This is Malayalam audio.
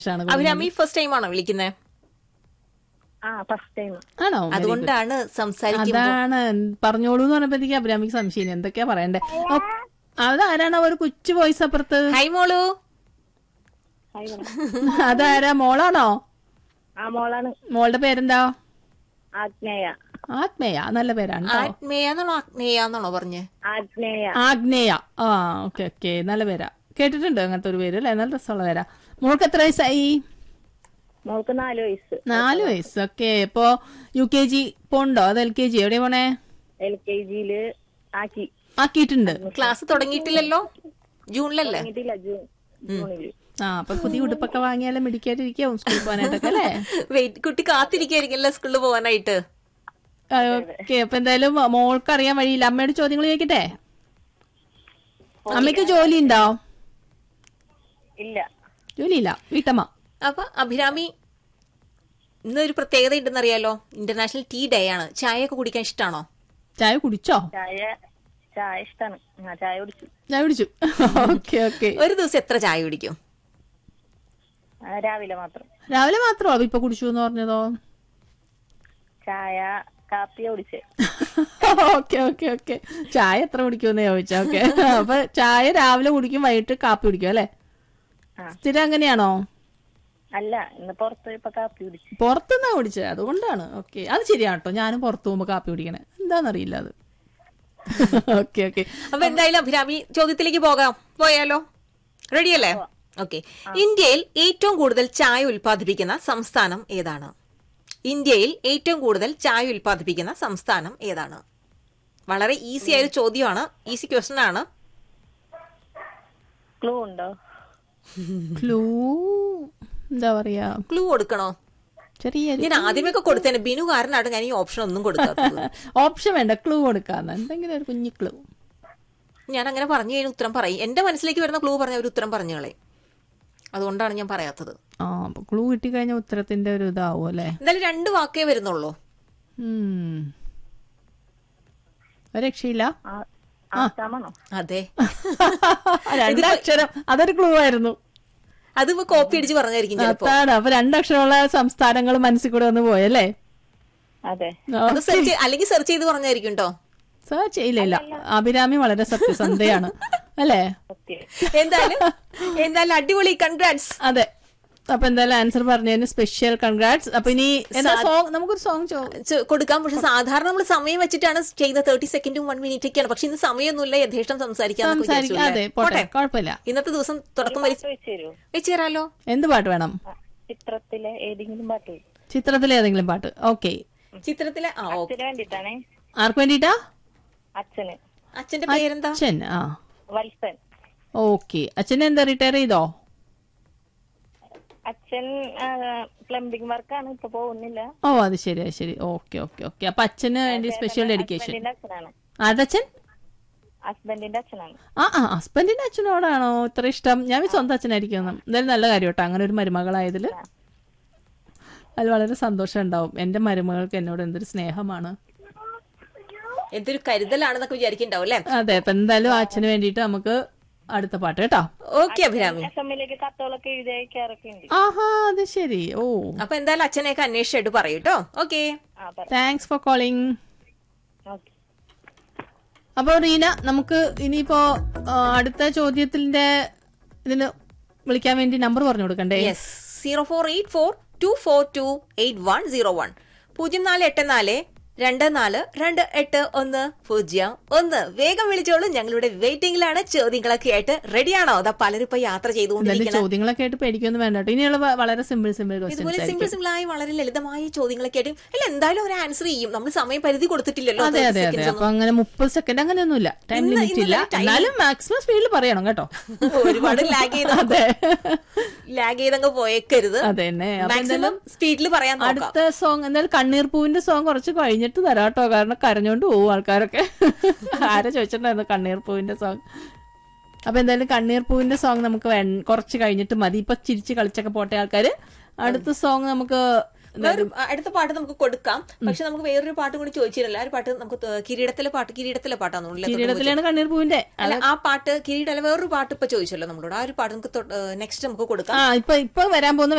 ആണ് അഭിരാമി ഫസ്റ്റ് ടൈം ആണോ വിളിക്കുന്നത് ആ ഫസ്റ്റ് ടൈം ആണോ Very good. അതുകൊണ്ടാണ് സംസാരിക്കുമ്പോൾ അതാണ് പറഞ്ഞോളൂ എന്ന് പറഞ്ഞപ്പോഴത്തേക്ക് അഭിരാമിക്ക് സംശയം എന്തൊക്കെയാ പറയണ്ടേ ഓ, അതാരാണ് ആ ഒരു കൊച്ചു വോയിസ് അപ്പുറത്ത് ഹൈ മോളു ഹായ് പറ. അതാരാ മോളാണോ ആ മോളാണ് മോളുടെ പേരെന്താ ആഗ്നേയ ആത്മേയ നല്ല പേരാണ് ട്ടോ. ആത്മേയാന്നാണോ ആഗ്നേയാന്നാണോ പറഞ്ഞ് ആഗ്നേയ ആഗ്നേയ ആ ഓക്കെ ഓക്കെ നല്ല പേരാ കേട്ടിട്ടുണ്ട് അങ്ങനത്തെ ഒരു പേര് അല്ലേ നല്ല രസമുള്ള പേരാ മോൾക്ക് എത്ര വയസ്സായി മോൾക്ക് നാല് വയസ്സ് നാല് വയസ്സ് ഓക്കെ ഇപ്പോ യു കെ ജി പോണ്ടോ അത് എൽ കെ ജി എവിടെ പോണേ എൽ കെ ജിയില് ആക്കി ആക്കിയിട്ടുണ്ട് ക്ലാസ് തുടങ്ങിയിട്ടില്ലല്ലോ ജൂണിലല്ലേ തുടങ്ങിയിട്ടില്ല ജൂൺ ജൂണില് ആ അപ്പൊ പുതിയ ഉടുപ്പൊക്കെ വാങ്ങിയാലും മിടിക്കായിട്ടിരിക്കും സ്കൂളിൽ പോകാനായിട്ടൊക്കെ അല്ലേ വെയിറ്റ് കുട്ടി കാത്തിരിക്കായിരിക്കല്ലേ സ്കൂളിൽ പോകാനായിട്ട് ഓക്കെ അപ്പൊ എന്തായാലും മോൾക്ക് അറിയാൻ വഴിയില്ല അമ്മയോട് ചോദ്യങ്ങൾ ചോദിക്കട്ടെ അമ്മയ്ക്ക് ജോലി ഉണ്ടോ ഇല്ല ജോലിയില്ല വീട്ടമ്മ അപ്പൊ അഭിരാമി ഇന്നൊരു പ്രത്യേകത ഉണ്ടെന്നറിയാലോ ഇന്റർനാഷണൽ ടീ ഡേ ആണ് ചായ ഒക്കെ കുടിക്കാൻ ഇഷ്ടമാണോ ചായ കുടിച്ചോ ചായ ചായ ഇഷ്ടാണ് ആ ചായ കുടിച്ചു ചായ കുടിച്ചു ഓക്കെ ഓക്കെ ഒരു ദിവസം എത്ര ചായ കുടിക്കും ആ, രാവിലെ മാത്രം രാവിലെ മാത്രമോ ഇപ്പൊ കുടിച്ചു എന്ന് പറഞ്ഞതോ ചായ കാപ്പി കുടിച്ച് ഓക്കെ ഓക്കെ ഓക്കെ ചായ എത്ര കുടിക്കുമെന്ന് ചോദിച്ചാ ഓക്കെ അപ്പൊ ചായ രാവിലെ കുടിക്കും വൈകിട്ട് കാപ്പി കുടിക്കും അല്ലെ ആ. സ്ഥിരം അങ്ങനെയാണോ അല്ല ഇന്ന് പുറത്ത് ഇപ്പൊ കാപ്പി കുടിച്ച് പുറത്തുനിന്നാ കുടിച്ചത് അതുകൊണ്ടാണ് ഓക്കെ അത് ശരിയാണ് കേട്ടോ ഞാനും പുറത്തു പോകുമ്പോ കാപ്പി കുടിക്കണേ എന്താന്നറിയില്ല അത് ഓക്കെ ഓക്കെ അപ്പൊ എന്തായാലും അഭിരാമി ചോദ്യത്തിലേക്ക് പോകാം പോയാലോ റെഡിയല്ലേ ഓക്കെ ഇന്ത്യയിൽ ഏറ്റവും കൂടുതൽ ചായ ഉൽപ്പാദിപ്പിക്കുന്ന സംസ്ഥാനം ഏതാണ് ഇന്ത്യയിൽ ഏറ്റവും കൂടുതൽ ചായ ഉൽപ്പാദിപ്പിക്കുന്ന സംസ്ഥാനം ഏതാണ് വളരെ ഈസി ആയ ഒരു ചോദ്യമാണ് ഈസി ക്വസ്റ്റൻ ആണ് ക്ലൂ ഉണ്ടോ ക്ലൂ എന്താ പറയാ ക്ലൂ കൊടുക്കണോ ചെറിയ ഞാൻ ആദ്യമൊക്കെ കൊടുത്തേനെ ബിനു കാരനാണ് ഞാൻ ഈ ഓപ്ഷൻ ഒന്നും കൊടുക്കാത്തത് ഓപ്ഷൻ വേണ്ട ക്ലൂ കൊടുക്കാന്ന് എന്തെങ്കിലും ഒരു കുഞ്ഞു ക്ലൂ ഞാൻ അങ്ങനെ പറഞ്ഞു കഴിഞ്ഞാൽ ഉത്തരം പറയും എന്റെ മനസ്സിലേക്ക് വരുന്ന ക്ലൂ പറഞ്ഞ ഒരു ഉത്തരം പറഞ്ഞു കളയും അതുകൊണ്ടാണ് ഞാൻ പറയാത്തത് ആ അപ്പൊ ക്ലൂ കിട്ടിക്കഴിഞ്ഞാൽ ഉത്തരത്തിന്റെ ഒരു ഇതാവും അല്ലേ എന്തായാലും രണ്ട് വാക്കേ വരുന്നുള്ളൂ ഉം. ഒരു രക്ഷയില്ല ആ ആസാമാണോ അതെ രണ്ടക്ഷരം അതൊരു ക്ലൂ ആയിരുന്നു അത് ഇപ്പൊ കോപ്പി അടിച്ച് പറഞ്ഞായിരിക്കും ചിലപ്പോ അതാണ് അപ്പൊ രണ്ടക്ഷരമുള്ള സംസ്ഥാനങ്ങൾ മനസ്സിൽ കൂടെ വന്ന് പോയല്ലേ അതെ അത് സെർച്ച് അല്ലെങ്കിൽ സെർച്ച് ചെയ്ത് പറഞ്ഞായിരിക്കും കേട്ടോ സെർച്ച് ചെയ്യില്ല ഇല്ല അഭിരാമി വളരെ സത്യസന്ധയാണ് അല്ലേ സത്യം എന്തായാലും എന്തായാലും അടിപൊളി കൺഗ്രാറ്റ്സ് അതെ അപ്പൊ എന്തായാലും ആൻസർ പറഞ്ഞതിന് സ്പെഷ്യൽ കൺഗ്രാറ്റ്സ് അപ്പൊ ഇനി എന്താ സോങ് നമുക്കൊരു സോങ് ചോ കൊടുക്കാം പക്ഷെ സാധാരണ നമ്മൾ സമയം വെച്ചിട്ടാണ് ചെയ്യുന്നത് തേർട്ടി സെക്കൻഡും വൺ മിനിറ്റ് ഒക്കെയാണ് പക്ഷെ ഇന്ന് സമയമൊന്നുമില്ല യഥേഷ്ടം സംസാരിക്കാം സംസാരിക്കാം അതെ പോട്ടെ കുഴപ്പമില്ല ഇന്നത്തെ ദിവസം തുടക്കം വരെ പാട്ട് വെച്ച് തരുമോ വെച്ച് തരാലോ എന്ത് പാട്ട് വേണം ആ, ചിത്രത്തിലെ ഏതെങ്കിലും പാട്ട് ചിത്രത്തിലെ ഏതെങ്കിലും പാട്ട് ഓക്കെ ചിത്രത്തിലെ ആ ഓ അച്ഛന് വേണ്ടിട്ടാണേ ആർക്ക് വേണ്ടിട്ടാ അച്ഛന് അച്ഛന്റെ പേരെന്താ അച്ഛൻ ആ വത്സൻ ഓക്കെ അച്ഛൻ എന്താ റിട്ടയർ ചെയ്തോ അച്ഛൻ പ്ലംബിംഗ് വർക്കാണ് ഇപ്പൊ പോകുന്നില്ല ഓ അത് ശരി അത് ശരി ഓക്കെ ഓക്കെ ഓക്കെ അപ്പൊ അച്ഛന് വേണ്ടി സ്പെഷ്യൽ ഡെഡിക്കേഷൻ ഹസ്ബൻഡിന്റെ അച്ഛനാണ് ആരുടെ അച്ഛൻ ഹസ്ബൻഡിന്റെ അച്ഛനാണ് ആ ആ ഹസ്ബൻഡിന്റെ അച്ഛനോടാണോ ഇത്ര ഇഷ്ടം ഞാൻ വിചാരിച്ചു സ്വന്തം അച്ഛനായിരിക്കും എന്ന്. എന്തായാലും നല്ല കാര്യം കേട്ടോ അങ്ങനെ ഒരു മരുമകളായതില് അത് വളരെ സന്തോഷം ഉണ്ടാവും എന്റെ മരുമകൾക്ക് എന്നോട് എന്തൊരു സ്നേഹമാണ് എന്തൊരു കരുതലാണെന്നൊക്കെ വിചാരിക്കണ്ടാവും അല്ലെ അതെ അപ്പൊ എന്തായാലും ആ അച്ഛന് വേണ്ടിയിട്ട് നമുക്ക് അടുത്ത പാട്ട് കേട്ടോ ഓക്കെ അഭിരാമി എസ് എമ്മിലേക്ക് കത്തുകളൊക്കെ എഴുതി അയക്കാറൊക്കെ ഉണ്ട് ആഹാ അത് ശരി ഓ അപ്പൊ എന്തായാലും അച്ഛനെയൊക്കെ അന്വേഷിച്ചിട്ട് പറയൂ കേട്ടോ ഓക്കെ ആ പറ താങ്ക്സ് ഫോർ കോളിംഗ് ഓക്കെ അപ്പൊ റീന നമുക്ക് ഇനിയിപ്പോ ആ, അടുത്ത ചോദ്യത്തിന്റെ ഇതിന് വിളിക്കാൻ വേണ്ടി നമ്പർ പറഞ്ഞു കൊടുക്കണ്ടേ yes zero four eight four two four two eight one zero one പൂജ്യം നാല് എട്ട് നാല് രണ്ട് നാല് രണ്ട് എട്ട് ഒന്ന് പൂജ്യം ഒന്ന് വേഗം വിളിച്ചോളൂ ഞങ്ങളുടെ വെയിറ്റിംഗിലാണ് ചോദ്യങ്ങളൊക്കെ ആയിട്ട് റെഡിയാണോ അതാ പലരും ഇപ്പൊ യാത്ര എന്തായാലും ചെയ്തുകൊണ്ടിരിക്കുന്നത് ചോദ്യങ്ങളൊക്കെ ആയിട്ട് പേടിക്കൊന്നും വേണ്ട കേട്ടോ ഇനിയുള്ള വ- വളരെ സിമ്പിൾ സിമ്പിൾ ഇതുപോലെ ക്വസ്റ്റ്യൻസ് സിമ്പിൾ സിമ്പിൾ ആയി വളരെ ലളിതമായ ചോദ്യങ്ങളൊക്കെ ആയിട്ട് അല്ല എന്തായാലും ഒരു ആൻസർ ചെയ്യും നമ്മൾ സമയം പരിധി കൊടുത്തിട്ടില്ലല്ലോ അതെ 30 അതെ അതെ seconds അപ്പൊ അങ്ങനെ മുപ്പത് സെക്കൻഡ് അങ്ങനെയൊന്നുമില്ല ടൈം ഇന്ന് ലിമിറ്റ് ഇല്ല ഇന്നലെ time- എന്നാലും മാക്സിമം സ്പീഡിൽ പറയണം കേട്ടോ ഒന്നും. ഒരുപാട് ലാഗ് ചെയ്ത് അതെ ലാഗ് ചെയ്തങ്ങ് പോയേക്കരുത് അതെ തന്നെ അപ്പൊ മാക്സിമം സ്പീഡിൽ പറയാൻ നോക്കാം അടുത്ത സോങ് എന്തായാലും കണ്ണീർ പൂവിന്റെ സോങ് കുറച്ച് കഴിഞ്ഞിട്ട് തരാം കേട്ടോ കാരണം കരഞ്ഞോണ്ട് പോകും ആൾക്കാരൊക്കെ ആരാ ചോദിച്ചിട്ടുണ്ടായിരുന്നു കണ്ണീർ പൂവിന്റെ സോങ് അപ്പൊ എന്തായാലും കണ്ണീർ പൂവിന്റെ സോങ് നമുക്ക് വേ- കുറച്ച് കഴിഞ്ഞിട്ട് മതി ഇപ്പൊ ചിരിച്ച് കളിച്ചൊക്കെ പോട്ടെ ആൾക്കാര് അടുത്ത സോങ് നമുക്ക് വേറൊരു അടുത്ത പാട്ട് നമുക്ക് കൊടുക്കാം പക്ഷെ നമുക്ക് വേറൊരു പാട്ടും കൂടി ചോദിച്ചിരുന്നില്ല ആ ഒരു പാട്ട് നമുക്ക് ത- കിരീടത്തിലെ പാട്ട് കിരീടത്തിലെ പാട്ടാണ് കിരീടത്തിലാണ് കണ്ണീർ പൂവിന്റെ അല്ല ആ പാട്ട് കിരീടം അല്ല വേറൊരു പാട്ട് ഇപ്പൊ ചോദിച്ചല്ലോ നമ്മളോട് ആ ഒരു പാട്ട് നമുക്ക് നെക്സ്റ്റ് നമുക്ക് കൊടുക്കാം ആ ഇപ്പൊ ഇപ്പൊ വരാൻ പോകുന്ന